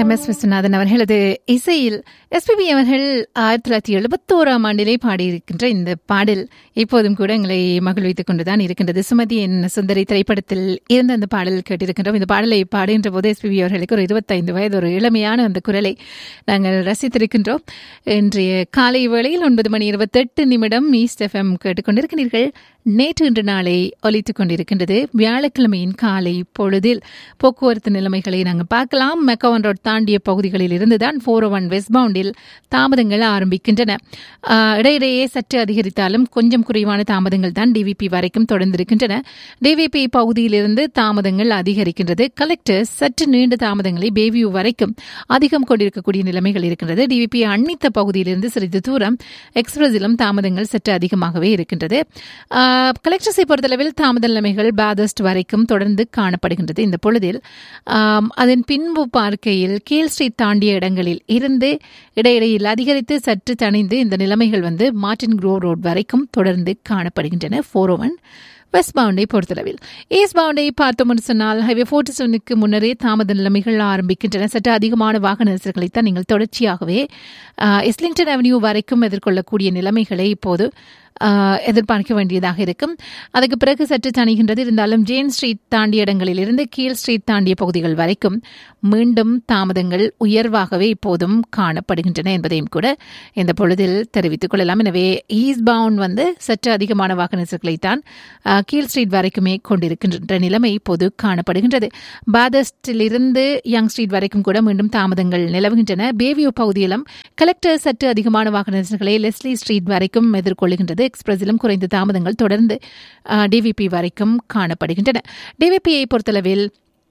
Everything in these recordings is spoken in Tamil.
எம் எஸ் விஸ்வநாதன் அவர்களது இசையில் எஸ்பிபி அவர்கள் ஆயிரத்தி தொள்ளாயிரத்தி எழுபத்தோராம் ஆண்டிலே பாடியிருக்கின்ற இந்த பாடல் இப்போதும் கூட எங்களை மகிழ்வித்துக் கொண்டுதான் இருக்கின்றது சுமதி என் சுந்தரி திரைப்படத்தில் இருந்த அந்த பாடல் கேட்டிருக்கின்றோம் இந்த பாடலை பாடுகின்ற போது எஸ்பிபி அவர்களுக்கு ஒரு இருபத்தைந்து வயது ஒரு இளமையான அந்த குரலை நாங்கள் ரசித்திருக்கின்றோம் இன்றைய காலை வேளையில் ஒன்பது மணி இருபத்தெட்டு நிமிடம் ஈஸ்ட் எஃப்எம் கேட்டுக்கொண்டிருக்கிறீர்கள் நேற்று இன்று நாளை ஒலித்துக் கொண்டிருக்கின்றது வியாழக்கிழமையின் காலை பொழுதில் போக்குவரத்து நிலைமைகளை நாங்கள் பார்க்கலாம் மெக்கவன் ரோட் தாண்டிய பகுதிகளில் இருந்துதான் ஃபோர் ஒன் வெஸ்ட் பவுண்டில் தாமதங்கள் ஆரம்பிக்கின்றன ஆஹ், இடையிடையே சற்று அதிகரித்தாலும் கொஞ்சம் குறைவான தாமதங்கள் தான் டிவிபி வரைக்கும் தொடர்ந்திருக்கின்றன டிவிபி பகுதியிலிருந்து தாமதங்கள் அதிகரிக்கின்றது கலெக்டர் சற்று நீண்ட தாமதங்களை பேவியூ வரைக்கும் அதிகம் கொண்டிருக்கக்கூடிய நிலைமைகள் இருக்கின்றது டிவிபி அண்மித்த பகுதியிலிருந்து சிறிது தூரம் எக்ஸ்பிரஸிலும் தாமதங்கள் சற்று அதிகமாகவே இருக்கின்றது ஆஹ், கலெக்டர்ஸை பொறுத்தளவில் தாமத நிலைமைகள் பாதஸ்ட் வரைக்கும் தொடர்ந்து காணப்படுகின்றது இந்த பொழுதில் ஆம், அதன் பின்பு பார்க்கையில் கீழ் ஸ்ட்ரீட் தாண்டிய இடங்களில் இருந்து இடையிடையில் அதிகரித்து சற்று தணிந்து இந்த நிலைமைகள் வந்து மார்டின் க்ரோ ரோட் வரைக்கும் தொடர்ந்து காணப்படுகின்றன ஃபோர் ஒன் வெஸ்ட் பவுண்டை பொறுத்தளவில் ஈஸ்ட் பவுண்டை பார்த்தோம்னு சொன்னால் ஹைவே ஃபோர்ட்டி செவனுக்கு முன்னரே தாமத நிலைமைகள் ஆரம்பிக்கின்றன சற்று அதிகமான வாகன நெரிசல்களைத்தான் நீங்கள் தொடர்ச்சியாகவே ஆஹ், இஸ்லிங்டன் அவென்யூ வரைக்கும் எதிர்கொள்ளக்கூடிய நிலைமைகளை இப்போது ஆஹ், எதிர்பார்க்க வேண்டியதாக இருக்கும் அதுக்கு பிறகு சற்று தணிகின்றது இருந்தாலும் ஜேன் ஸ்ட்ரீட் தாண்டிய இடங்களில் இருந்து கீழ் ஸ்ட்ரீட் தாண்டிய பகுதிகள் வரைக்கும் மீண்டும் தாமதங்கள் உயர்வாகவே இப்போதும் காணப்படுகின்றன என்பதையும் கூட இந்த பொழுதில் தெரிவித்துக் கொள்ளலாம் எனவே ஈஸ்ட் பவுண்ட் வந்து சற்று அதிகமான வாகன நெரிசல்களைத்தான் ஆஹ், கீழ் ஸ்ட்ரீட் வரைக்குமே கொண்டிருக்கின்ற நிலைமை இப்போது காணப்படுகின்றது பாதஸ்டிலிருந்து யங் ஸ்ட்ரீட் வரைக்கும் கூட மீண்டும் தாமதங்கள் நிலவுகின்றன பேவியூ பகுதியிலும் கலெக்டர் சற்று அதிகமான வாகன நெரிசல்களை லெஸ்லி ஸ்ட்ரீட் வரைக்கும் எதிர்கொள்கின்றது எக்ஸ்பிரஸிலும் குறைந்த தாமதங்கள் தொடர்ந்து டிவிபி வரைக்கும் காணப்படுகின்றன டிவிபியை பொறுத்தளவில்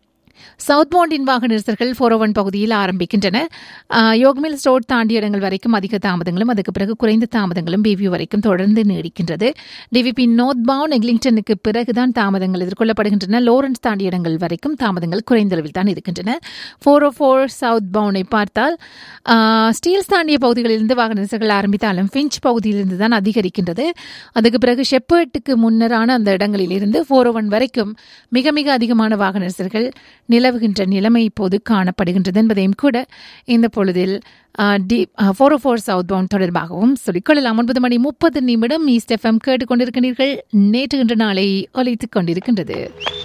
சவுத் பாண்டின் வாகன நெரிசல்கள் ஃபோர் ஒன் பகுதியில் ஆரம்பிக்கின்றன ஆஹ், யோக்மில்ஸ் ரோட் தாண்டிய இடங்கள் வரைக்கும் அதிக தாமதங்களும் அதுக்கு பிறகு குறைந்த தாமதங்களும் பேவியூ வரைக்கும் தொடர்ந்து நீடிக்கின்றது டிவிபி நோர்த் பவுன் எக்லிங்டனுக்கு பிறகுதான் தாமதங்கள் எதிர்கொள்ளப்படுகின்றன லோரன்ஸ் தாண்டிய இடங்கள் வரைக்கும் தாமதங்கள் குறைந்த அளவில் தான் இருக்கின்றன ஃபோர் ஓ ஃபோர் சவுத் பவுனை பார்த்தால் ஆஹ், ஸ்டீல்ஸ் தாண்டிய பகுதிகளிலிருந்து வாகன நெரிசல்கள் ஆரம்பித்தாலும் ஃபிஞ்ச் பகுதியிலிருந்து தான் அதிகரிக்கின்றது அதுக்கு பிறகு ஷெப்பர்ட்டுக்கு முன்னரான அந்த இடங்களில் இருந்து ஃபோர் ஒன் வரைக்கும் மிக மிக அதிகமான வாகன நெரிசல்கள் நிலவுகின்ற நிலைமை இப்போது காணப்படுகின்றது என்பதையும் கூட இந்த பொழுதில் D four O four south pound தொடர்பாகவும் சொல்லிக்கொள்ளலாம் ஒன்பது மணி முப்பது நிமிடம் ஈஸ்ட் எஃப்எம் கேட்டுக்கொண்டிருக்கிறீர்கள் நேற்று இன்று நாளை ஒலித்துக் கொண்டிருக்கின்றது